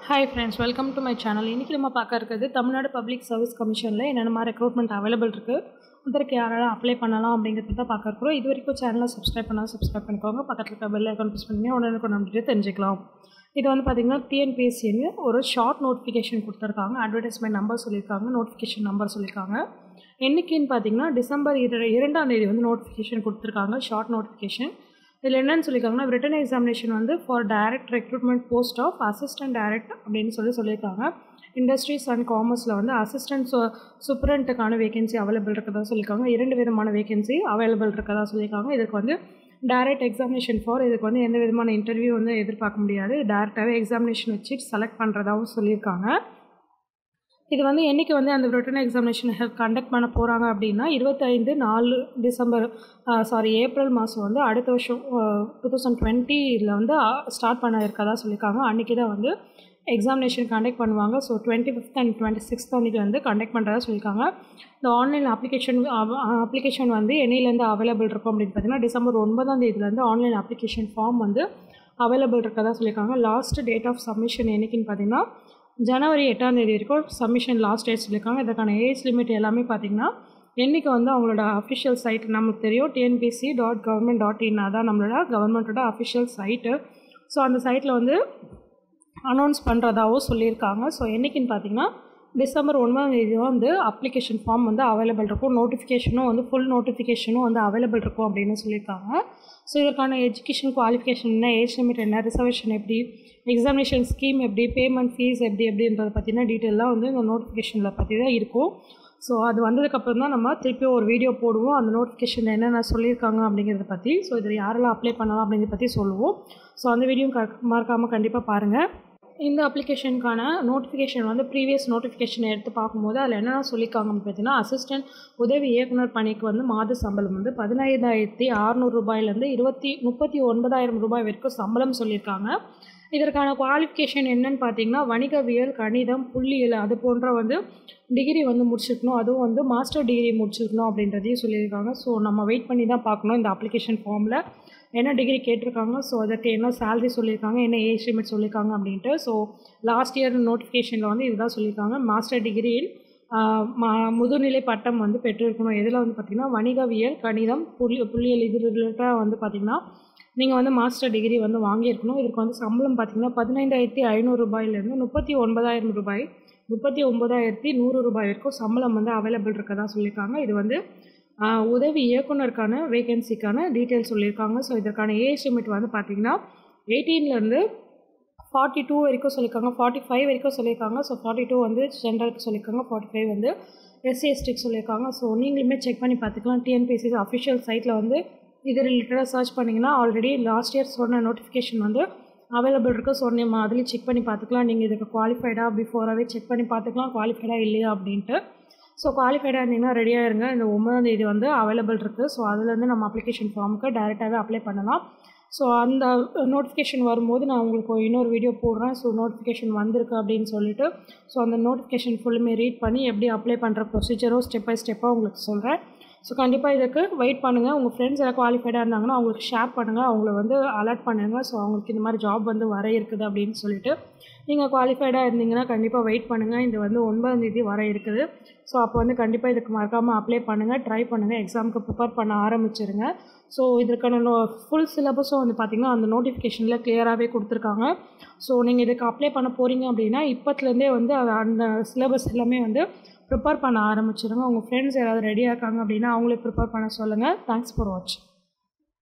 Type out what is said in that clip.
hi friends welcome to my channel இன்றைக்கி நம்ம பார்க்க இருக்கிறது தமிழ்நாடு பப்ளிக் சர்வீஸ் கமிஷனில் என்னென்ன மாதிரி ரெக்ரூட்மெண்ட் அவைலபிள் இருக்குது அதற்கு யாரெல்லாம் அப்ளை பண்ணலாம் அப்படிங்கிறத தான் பார்க்க இருக்கிறோம் இது வரைக்கும் சேனலை சப்ஸ்கிரைப் பண்ணால் சப்ஸ்கிரைப் பண்ணிக்கோங்க பக்கத்தில் இருக்க பெல் ஐக்கான் ப்ரெஸ் பண்ணி உடனே நம்பிட்டு தெரிஞ்சுக்கலாம் இது வந்து பார்த்திங்கன்னா டிஎன்பிஎஸ்சின்னு ஒரு ஷார்ட் நோட்டிஃபிகேஷன் கொடுத்துருக்காங்க அட்வர்டைஸ்மெண்ட் நம்பர் சொல்லியிருக்காங்க நோட்டிஃபிகேஷன் நம்பர் சொல்லியிருக்காங்க என்றைக்குன்னு பார்த்தீங்கன்னா டிசம்பர் இர இரண்டாம் தேதி வந்து நோட்டிஃபிகேஷன் கொடுத்துருக்காங்க ஷார்ட் நோட்டிஃபிகேஷன் இதில் என்னென்னு சொல்லியிருக்காங்கன்னா ரிட்டன் எக்ஸாமினேஷன் வந்து for direct recruitment post of assistant direct அப்படின்னு சொல்லி சொல்லியிருக்காங்க இண்டஸ்ட்ரீஸ் அண்ட் காமர்ஸில் வந்து அசிஸ்டன்ட் சு சூப்பரண்ட்டுக்கான வேகன்சி அவைலபிள் இருக்கதா சொல்லியிருக்காங்க இரண்டு விதமான வேகன்சி அவைலபிள் இருக்கதா சொல்லியிருக்காங்க இதுக்கு வந்து டைரக்ட் எக்ஸாமினேஷன் ஃபார் இதுக்கு வந்து எந்த விதமான இன்டர்வியூ வந்து எதிர்பார்க்க முடியாது டேரெக்டாகவே எக்ஸாமினேஷன் வச்சு செலக்ட் பண்ணுறதாகவும் சொல்லியிருக்காங்க இது வந்து என்றைக்கு வந்து அந்த ரிட்டன் எக்ஸாமினேஷன் கண்டக்ட் பண்ண போகிறாங்க அப்படின்னா இருபத்தைந்து நாலு டிசம்பர் சாரி ஏப்ரல் மாதம் வந்து அடுத்த வருஷம் டூ தௌசண்ட் டுவெண்ட்டியில் வந்து ஸ்டார்ட் பண்ண இருக்கதா சொல்லியிருக்காங்க அன்றைக்கி தான் வந்து எக்ஸாமினேஷன் கண்டக்ட் பண்ணுவாங்க so twenty fifth and twenty sixth அன்றைக்கி வந்து கண்டக்ட் பண்ணுறதா சொல்லியிருக்காங்க இந்த ஆன்லைன் அப்ளிகேஷன் அப்ளிகேஷன் வந்து என்னையிலேருந்து அவைலபிள் இருக்கும் அப்படின்னு பார்த்தீங்கன்னா டிசம்பர் ஒன்பதாம் தேதியிலேருந்து ஆன்லைன் அப்ளிகேஷன் ஃபார்ம் வந்து அவைலபிள் இருக்கதா சொல்லியிருக்காங்க லாஸ்ட் டேட் ஆஃப் சப்மிஷன் என்றைக்குன்னு பார்த்தீங்கன்னா ஜனவரி எட்டாம் தேதி வரைக்கும் சப்மிஷன் லாஸ்ட் டேட் சொல்லியிருக்காங்க இதற்கான ஏஜ் லிமிட் எல்லாமே பார்த்திங்கன்னா என்றைக்கு வந்து அவங்களோட அஃபிஷியல் சைட் நமக்கு தெரியும் TNPC dot government dot in அதான் நம்மளோட கவர்மெண்ட்டோட அஃபிஷியல் சைட்டு ஸோ அந்த சைட்டில் வந்து அனௌன்ஸ் பண்ணுறதாகவும் சொல்லியிருக்காங்க ஸோ என்றைக்குன்னு பார்த்தீங்கன்னா டிசம்பர் ஒன்பதாம் தேதி வந்து அப்ளிகேஷன் ஃபார்ம் வந்து அவைலபிள் இருக்கும் நோட்டிஃபிகேஷனும் வந்து ஃபுல் நோட்டிஃபிகேஷனும் வந்து அவைலபிள் இருக்கும் அப்படின்னு சொல்லியிருக்காங்க ஸோ இதற்கான எஜுகேஷன் குவாலிஃபிகேஷன் என்ன ஏஜ் லிமிட் என்ன ரிசர்வேஷன் எப்படி எக்ஸாமினேஷன் ஸ்கீம் எப்படி பேமெண்ட் ஃபீஸ் எப்படி எப்படின்றத பற்றின டீட்டெயிலாம் வந்து இந்த நோட்டிஃபிகேஷனில் பற்றி தான் இருக்கும் ஸோ அது வந்ததுக்கப்புறம் தான் நம்ம திருப்பி ஒரு வீடியோ போடுவோம் அந்த நோட்டிஃபிகேஷனில் என்னென்ன சொல்லியிருக்காங்க அப்படிங்கிறத பற்றி ஸோ இதில் யாரெல்லாம் அப்ளை பண்ணலாம் அப்படிங்கிறத பற்றி சொல்லுவோம் ஸோ அந்த வீடியோ க மறக்காமல் கண்டிப்பாக பாருங்கள் இந்த அப்ளிகேஷனுக்கான நோட்டிஃபிகேஷன் வந்து ப்ரீவியஸ் நோட்டிஃபிகேஷன் எடுத்து பார்க்கும்போது அதில் என்னென்ன சொல்லியிருக்காங்கன்னு பார்த்தீங்கன்னா அசிஸ்டன்ட் உதவி இயக்குனர் பணிக்கு வந்து மாத சம்பளம் வந்து பதினைந்தாயிரத்தி அறநூறு ரூபாயிலேருந்து இருபத்தி முப்பத்தி ஒன்பதாயிரம் ரூபாய் வரைக்கும் சம்பளம் சொல்லியிருக்காங்க இதற்கான குவாலிஃபிகேஷன் என்னன்னு பார்த்தீங்கன்னா வணிகவியல் கணிதம் புள்ளியியல் அது போன்ற வந்து டிகிரி வந்து முடிச்சிருக்கணும் அதுவும் வந்து மாஸ்டர் டிகிரி முடிச்சிருக்கணும் அப்படின்றதையும் சொல்லியிருக்காங்க ஸோ நம்ம வெயிட் பண்ணி தான் பார்க்கணும் இந்த அப்ளிகேஷன் ஃபார்மில் என்ன டிகிரி கேட்டிருக்காங்க ஸோ அதற்கு என்ன சேலரி சொல்லியிருக்காங்க என்ன ஏஜ் லிமிட் சொல்லியிருக்காங்க அப்படின்ட்டு ஸோ லாஸ்ட் இயர் நோட்டிஃபிகேஷனில் வந்து இதுதான் சொல்லியிருக்காங்க மாஸ்டர் டிகிரியில் முதுநிலை பட்டம் வந்து பெற்றிருக்கணும் எதில் வந்து பார்த்திங்கன்னா வணிகவியல் கணிதம் புள்ளி புள்ளியல் இது ரிலேட்டாக வந்து பார்த்திங்கன்னா நீங்கள் வந்து மாஸ்டர் டிகிரி வந்து வாங்கியிருக்கணும் இதற்கு வந்து சம்பளம் பார்த்திங்கன்னா பதினைந்தாயிரத்தி ஐநூறு ரூபாயிலேருந்து முப்பத்தி ஒன்பதாயிரம் ரூபாய் முப்பத்தி ஒன்பதாயிரத்தி நூறு ரூபாய் வரைக்கும் சம்பளம் வந்து அவைலபிள் இருக்கதா சொல்லியிருக்காங்க இது வந்து உதவி இயக்குனருக்கான வேகன்சிக்கான டீட்டெயில் சொல்லியிருக்காங்க ஸோ இதற்கான ஏஜ் லிமிட் வந்து பார்த்திங்கன்னா எயிட்டீன்லேருந்து ஃபார்ட்டி டூ வரைக்கும் சொல்லியிருக்காங்க ஃபார்ட்டி ஃபைவ் வரைக்கும் சொல்லியிருக்காங்க ஸோ ஃபார்ட்டி டூ வந்து ஜென்ரலுக்கு சொல்லியிருக்காங்க ஃபார்ட்டி ஃபைவ் வந்து எஸ்சி எஸ்டிக்கு சொல்லியிருக்காங்க ஸோ நீங்களுமே செக் பண்ணி பார்த்துக்கலாம் டிஎன்பிஎஸ்சி அஃபிஷியல் சைட்டில் வந்து இது ரிலேட்டடாக சர்ச் பண்ணிங்கன்னா ஆல்ரெடி லாஸ்ட் இயர் சொன்ன நோட்டிஃபிகேஷன் வந்து அவைலபிள் இருக்குது ஸோ நம்ம அதுலேயும் செக் பண்ணி பார்த்துக்கலாம் நீங்கள் இதுக்கு குவாலிஃபைடாக பிஃபோராகவே செக் பண்ணி பார்த்துக்கலாம் குவாலிஃபைடாக இல்லையா அப்படின்ட்டு ஸோ குவாலிஃபைடாக இருந்தீங்கன்னா ரெடியாக இருங்க இந்த ஒன்பதாம் தேதி வந்து அவைலபிள் இருக்குது ஸோ அதுலேருந்து நம்ம அப்ளிகேஷன் ஃபார்முக்கு டேரெக்டாகவே அப்ளை பண்ணலாம் ஸோ அந்த நோட்டிஃபிகேஷன் வரும்போது நான் உங்களுக்கு இன்னொரு வீடியோ போடுறேன் ஸோ நோட்டிஃபிகேஷன் வந்திருக்கு அப்படின்னு சொல்லிட்டு ஸோ அந்த நோட்டிஃபிகேஷன் ஃபுல்லுமே ரீட் பண்ணி எப்படி அப்ளை பண்ணுற ப்ரொசீஜரும் ஸ்டெப் பை ஸ்டெப்பாக உங்களுக்கு சொல்கிறேன் ஸோ கண்டிப்பாக இதுக்கு வெயிட் பண்ணுங்கள் உங்கள் ஃப்ரெண்ட்ஸ் யாராவது குவாலிஃபைடாக இருந்தாங்கன்னா அவங்களுக்கு ஷேர் பண்ணுங்கள் அவங்கள வந்து அலர்ட் பண்ணுங்கள் ஸோ அவங்களுக்கு இந்த மாதிரி ஜாப் வந்து வர இருக்குது அப்படின்னு சொல்லிட்டு நீங்கள் குவாலிஃபைடாக இருந்தீங்கன்னா கண்டிப்பாக வெயிட் பண்ணுங்கள் இது வந்து ஒன்பதாம் தேதி வர இருக்குது ஸோ அப்போ வந்து கண்டிப்பாக இதுக்கு மறக்காமல் அப்ளை பண்ணுங்கள் ட்ரை பண்ணுங்கள் எக்ஸாமுக்கு ப்ரிப்பேர் பண்ண ஆரம்பிச்சிருங்க ஸோ இதற்கான நோ ஃபுல் சிலபஸும் வந்து பார்த்திங்கன்னா அந்த நோட்டிஃபிகேஷனில் கிளியராகவே கொடுத்துருக்காங்க ஸோ நீங்கள் இதுக்கு அப்ளை பண்ண போகிறீங்க அப்படின்னா இப்போத்துலேருந்தே வந்து அந்த சிலபஸ் எல்லாமே வந்து ப்ரிப்பேர் பண்ண ஆரம்பிச்சிருங்க உங்கள் ஃப்ரெண்ட்ஸ் யாராவது ரெடியாக இருக்காங்க அப்படின்னா அவங்களே ப்ரிப்பேர் பண்ண சொல்லுங்கள் தேங்க்ஸ் ஃபார் வாட்சிங்